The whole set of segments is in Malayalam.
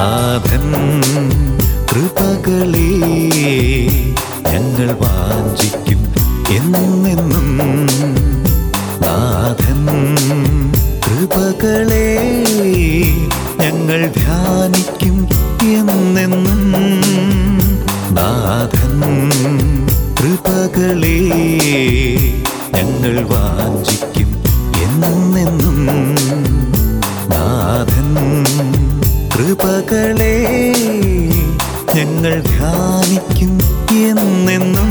നാഥൻ കൃപകളെ ഞങ്ങൾ വാഞ്ചിക്കും എന്നെന്നും നാഥൻ കൃപകളെ ഞങ്ങൾ ധ്യാനിക്കും എന്നെന്നും നാഥൻ കൃപകളെ ഞങ്ങൾ വാഞ്ചിക്കും എന്നെന്നും നാഥൻ കൃപകളെ ഞങ്ങൾ ധ്യാനിക്കും എന്നെന്നും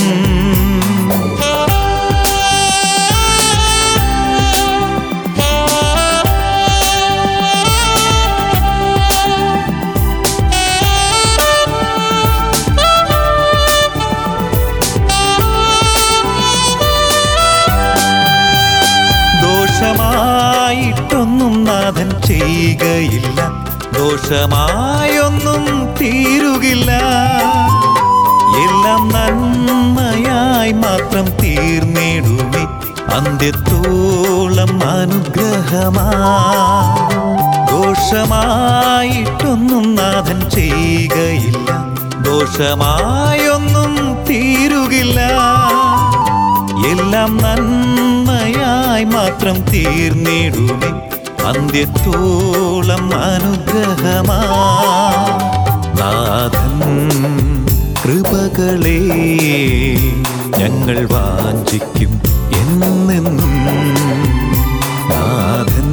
ദോഷമായിട്ടൊന്നും നാഥൻ ചെയ്യുകയില്ല ദോഷമായൊന്നും തീരുകില്ല എല്ലാം നന്മയായി മാത്രം തീർന്നിടുമേ അന്ത്യത്തോളം അനുഗ്രഹമാ ദോഷമായിട്ടൊന്നും നാഥൻ ചെയ്യുകയില്ല ദോഷമായൊന്നും തീരുകില്ല എല്ലാം നന്മയായി മാത്രം തീർന്നിടുമേ അന്ത്യത്തോളം അനുഗ്രഹമാ നാഥൻ കൃപകളെ ഞങ്ങൾ വാഞ്ചിക്കും എന്നെന്നും നാഥൻ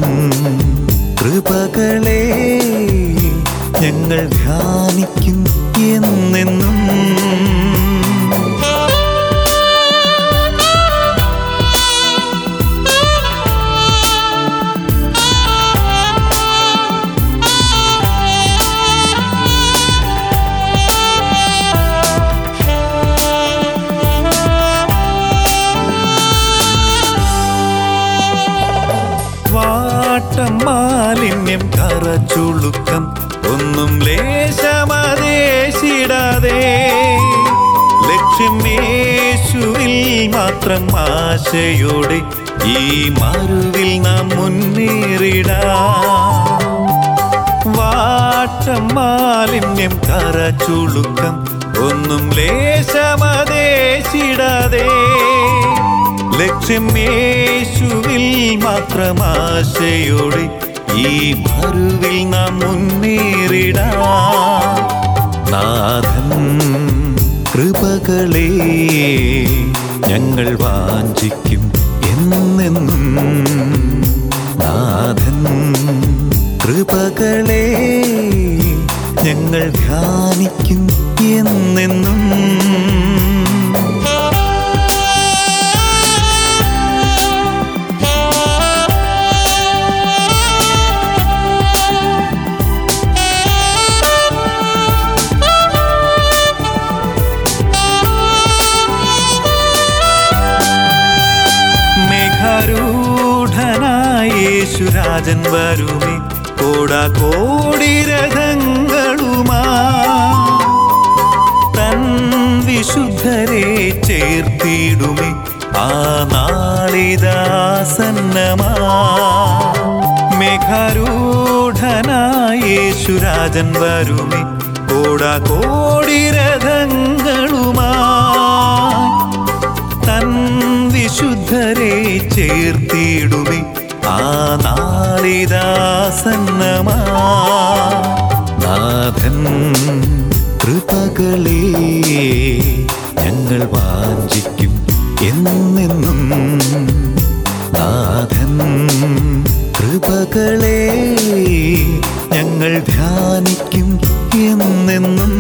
കൃപകളെ ഞങ്ങൾ ധ്യാനിക്കും എന്നെന്നും വാട്ടം മാലിന്യം കറച്ചുളുക്കം ഒന്നും ലേശമതേശിടാതെ ലക്ഷ്യം യേശുവിൽ മാത്രം ആശയോടെ ഈ മറുവിൽ നാം മുന്നേറിടാം വാട്ടം മാലിന്യം കറച്ചുളുക്കം ഒന്നും ലേശമതേശിടാതെ ലക്ഷ്യം യേശുവിൽ മാത്രം ആശയോടെ ഈ മറുവിൽ നാം മുന്നേറിടാം നാഥൻ കൃപകളെ ഞങ്ങൾ വാഞ്ചിക്കും എന്നെന്നും നാഥൻ കൃപകളെ ഞങ്ങൾ ധ്യാനിക്കും എന്നെന്നും മേഘാരൂഢനായ യേശുരാജൻ വരുമേ കോടാ കോടി രഥങ്ങളുമാ തൻ വിശുദ്ധരെ ചേർത്തിടുമേ ആ നാളിദാസന്നമാ മേഘാരൂഢനായ യേശുരാജൻ വരുമേ കോടാ കോടി രഥങ്ങളുമാ തൻ വിശുദ്ധരെ ചേർത്തിടുമേ ആ നാളിദാസന്നമാ നാഥൻ കൃപകളെ ഞങ്ങൾ വാഞ്ചിക്കും എന്നെന്നും നാഥൻ കൃപകളെ ഞങ്ങൾ ധ്യാനിക്കും എന്നെന്നും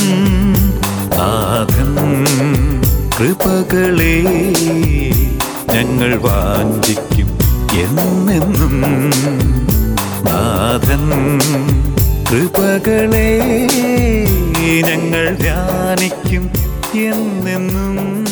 നാഥൻ കൃപകളെ ഞങ്ങൾ വാഞ്ചിക്കും എന്നെന്നും നാഥൻ കൃപകളെ ഞങ്ങൾ ധ്യാനിക്കും എന്നെന്നും